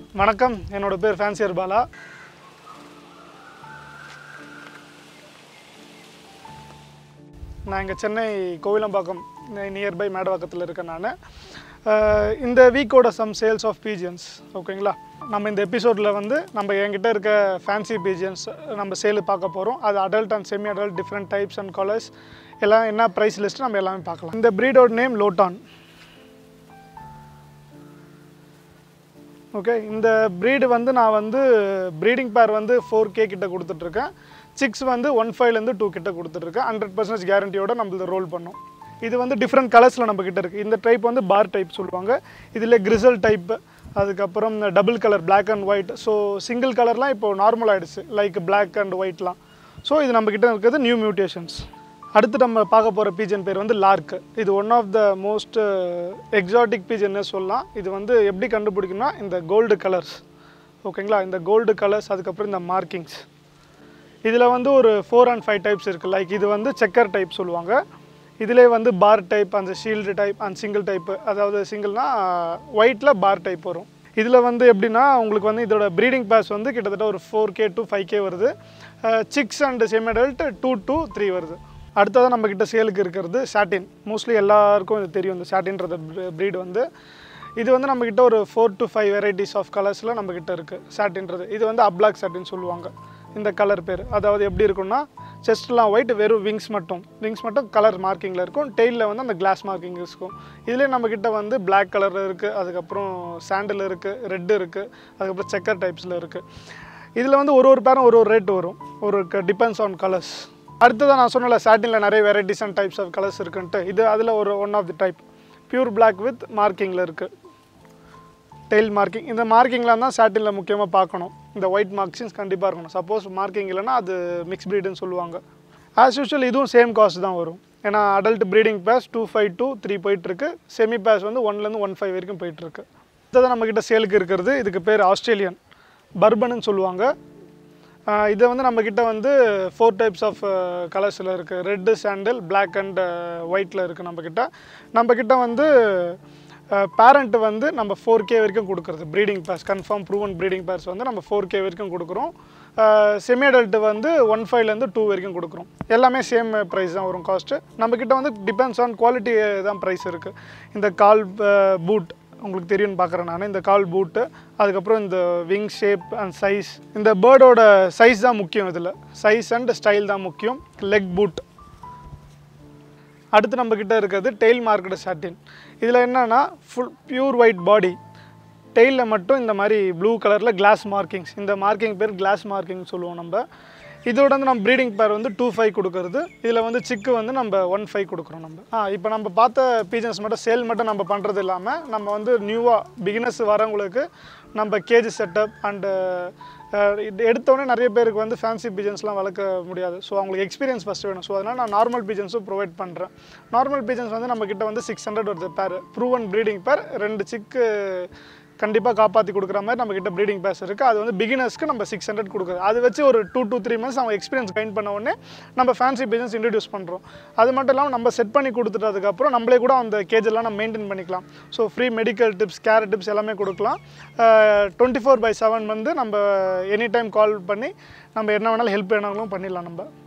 வணக்கம் என்னோட பேர் ஃபேன்சியர் பாலா நான் இங்கே சென்னை கோவிலம்பாக்கம் நியர்பை மேடவாக்கத்தில் இருக்கேன் நான் இந்த வீக்கோட சம் சேல்ஸ் ஆஃப் பீஜியன்ஸ் ஓகேங்களா நம்ம இந்த எபிசோடில் வந்து நம்ம என்கிட்ட இருக்க ஃபேன்சி பீஜியன்ஸ் நம்ம சேலு பார்க்க போகிறோம் அது adult and semi adult different types and colours எல்லாம் என்ன ப்ரைஸ் லிஸ்ட் நம்ம எல்லாமே பார்க்கலாம் இந்த ப்ரீடோட நேம் லோட்டான் ஓகே இந்த ப்ரீடு வந்து நான் வந்து ப்ரீடிங் பேர் வந்து ஃபோர் கே கிட்ட கொடுத்துட்ருக்கேன் சிக்ஸ் வந்து ஒன் ஃபைவ்லேருந்து டூ கிட்ட கொடுத்துட்ருக்கேன் ஹண்ட்ரட் பர்சன்டேஜ் கேரண்டியோட நம்மளது ரோல் பண்ணோம் இது வந்து டிஃப்ரெண்ட் கலர்ஸில் நம்ம கிட்ட இருக்குது இந்த டைப் வந்து பார் டைப் சொல்லுவாங்க இதில் கிரிசல் டைப் அதுக்கப்புறம் double colour black and white so single கலர்லாம் இப்போ நார்மல் ஆகிடுச்சு லைக் பிளாக் அண்ட் ஒயிட்லாம் ஸோ இது நம்ம கிட்ட இருக்கிறது நியூ மியூட்டேஷன்ஸ் அடுத்து நம்ம பார்க்க போகிற பீஜன் பேர் வந்து லார்க் இது one of the most exotic பீஜன்னே சொல்லலாம் இது வந்து எப்படி கண்டுபிடிக்கணும்னா இந்த கோல்டு கலர்ஸ் ஓகேங்களா இந்த கோல்டு கலர்ஸ் அதுக்கப்புறம் இந்த மார்க்கிங்ஸ் இதில் வந்து ஒரு ஃபோர் அண்ட் ஃபைவ் டைப்ஸ் இருக்குது லைக் இது வந்து செக்கர் டைப் சொல்லுவாங்க இதிலே வந்து பார் டைப் அந்த shield type and single type அதாவது சிங்கிள்னா ஒயிட்டில் பார் டைப் வரும் இதில் வந்து எப்படின்னா உங்களுக்கு வந்து இதோட ப்ரீடிங் பேஸ் வந்து கிட்டத்தட்ட ஒரு four K to five K வருது six and semi adult two two three வருது அடுத்ததாக நம்மக்கிட்ட சேலுக்கு இருக்கிறது சாட்டின் மோஸ்ட்லி எல்லாருக்கும் இது தெரியும் இந்த சாட்டின்றது ப்ரீடு வந்து இது வந்து நம்மக்கிட்ட ஒரு four to five varieties of கலர்ஸில் நம்மக்கிட்ட இருக்குது சாட்டின்றது இது வந்து அப்ளாக் சாட்டின் சொல்லுவாங்க இந்த கலர் பேர் அதாவது எப்படி இருக்கும்னா செஸ்ட்லாம் ஒயிட் வெறும் விங்ஸ் மட்டும் விங்ஸ் மட்டும் கலர் மார்க்கிங்கில் இருக்கும் டெய்லில் வந்து அந்த கிளாஸ் மார்க்கிங் இருக்கும் இதுலேயே நம்மக்கிட்ட வந்து பிளாக் கலர் இருக்குது அதுக்கப்புறம் சாண்டில் இருக்குது ரெட்டு இருக்குது அதுக்கப்புறம் செக்கர் டைப்ஸில் இருக்குது இதில் வந்து ஒரு ஒரு பேரும் ஒரு ஒரு ரேட் வரும் ஒரு டிபெண்ட்ஸ் ஆன் கலர்ஸ் அடுத்ததான் நான் சொன்னல சாட்டினில் நிறைய varieties and types of colours இருக்குன்ட்டு இது அதில் ஒரு one of the type pure black with மார்க்கிங்கில் இருக்குது டெயில் மார்க்கிங் இந்த மார்க்கிங்லாம் தான் சாட்டினில் முக்கியமாக பார்க்கணும் இந்த ஒயிட் மார்க்ஸிங்ஸ் கண்டிப்பாக இருக்கணும் சப்போஸ் மார்க்கிங் இல்லைன்னா அது மிக்ஸ் ப்ரீடுன்னு சொல்லுவாங்க ஆஸ் யூஷுவல் இதுவும் சேம் காஸ்ட் தான் வரும் ஏன்னா adult breeding pairs two five two three போயிட்டுருக்கு செமி பேஸ் வந்து ஒன்லேருந்து ஒன் ஃபைவ் வரைக்கும் போயிட்டுருக்கு இதுதான் நம்மக்கிட்ட சேலுக்கு இருக்கிறது இதுக்கு பேர் ஆஸ்திரேலியன் பர்பன்னு சொல்லுவாங்க ஆஹ் இதை வந்து நம்மக்கிட்ட வந்து ஃபோர் டைப்ஸ் ஆஃப் கலர்ஸில் இருக்குது ரெட்டு சாண்டில் பிளாக் அண்ட் ஒயிட்டில் இருக்குது நம்மக்கிட்ட நம்மக்கிட்ட வந்து பேரண்ட் வந்து நம்ம ஃபோர் கே வரைக்கும் கொடுக்குறது breeding pairs confirm proven breeding pairs வந்து நம்ம ஃபோர் கே வரைக்கும் கொடுக்குறோம் செமி அடல்ட் வந்து ஒன் ஃபைவ்லேருந்து டூ வரைக்கும் கொடுக்குறோம் எல்லாமே சேம் ப்ரைஸ் தான் வரும் காஸ்ட்டு நம்மக்கிட்ட வந்து டிபெண்ட்ஸ் ஆன் குவாலிட்டி தான் ப்ரைஸ் இருக்குது இந்த கால் பூட் உங்களுக்கு தெரியும்னு பார்க்குறேன் நான் இந்த கால் பூட்டு அதுக்கப்புறம் இந்த விங் ஷேப் அண்ட் சைஸ் இந்த பேர்டோட சைஸ் தான் முக்கியம் இதில் சைஸ் அண்ட் ஸ்டைல் தான் முக்கியம் லெக் பூட் அடுத்து நம்மக்கிட்ட இருக்கிறது டெயில் மார்க்கெட் சாட்டின் இதில் என்னென்னா ஃபுல் பியூர் ஒயிட் பாடி டெயிலில் மட்டும் இந்த மாதிரி ப்ளூ கலரில் கிளாஸ் மார்க்கிங்ஸ் இந்த மார்க்கிங் பேர் கிளாஸ் மார்க்கிங் சொல்லுவோம் நம்ம இதோட வந்து நம்ம ப்ரீடிங் பேர் வந்து டூ ஃபைவ் கொடுக்குறது இதில் வந்து சிக்கு வந்து நம்ம ஒன் ஃபைவ் கொடுக்குறோம் நம்ம ஆ இப்போ நம்ம பார்த்த பீஜன்ஸ் மட்டும் சேல் மட்டும் நம்ம பண்ணுறது இல்லாமல் நம்ம வந்து நியூவாக பிகினர்ஸ் வரவங்களுக்கு நம்ம கேஜி செட்டப் அண்டு எடுத்தோடனே நிறைய பேருக்கு வந்து ஃபேன்சி பீஜன்ஸ்லாம் வளர்க்க முடியாது ஸோ அவங்களுக்கு எக்ஸ்பீரியன்ஸ் ஃபஸ்ட்டு வேணும் ஸோ அதனால் நான் நார்மல் பீஜன்ஸும் ப்ரொவைட் பண்ணுறேன் நார்மல் பீஜன்ஸ் வந்து நம்மக்கிட்ட வந்து சிக்ஸ் ஹண்ட்ரட் வருது பேர் ப்ரூவன் ப்ரீடிங் பேர் ரெண்டு சிக்கு கண்டிப்பாக காப்பாற்றி கொடுக்குற மாதிரி நம்மக்கிட்ட ப்ரீடிங் பேஸ் இருக்குது அது வந்து பிகினர்ஸ்க்கு நம்ம சிக்ஸ் ஹண்ட்ரட் கொடுக்குறது அது வச்சு ஒரு டூ டூ த்ரீ மந்த்ஸ் அவங்க எக்ஸ்பீரியன்ஸ் கைன் பண்ண உடனே நம்ம ஃபேன்சி பிஸ்னஸ் இன்ட்ரடியூஸ் பண்ணுறோம் அது மட்டும் இல்லாமல் நம்ம செட் பண்ணி கொடுத்துட்டதுக்கப்புறம் நம்மளே கூட அந்த கேஜெல்லாம் நம்ம மெயின்டைன் பண்ணிக்கலாம் so free medical tips care tips எல்லாமே கொடுக்கலாம் டுவெண்ட்டி ஃபோர் பை செவன் வந்து நம்ம எனி டைம் கால் பண்ணி நம்ம என்ன வேணாலும் ஹெல்ப் வேணாலும் பண்ணிடலாம் நம்ம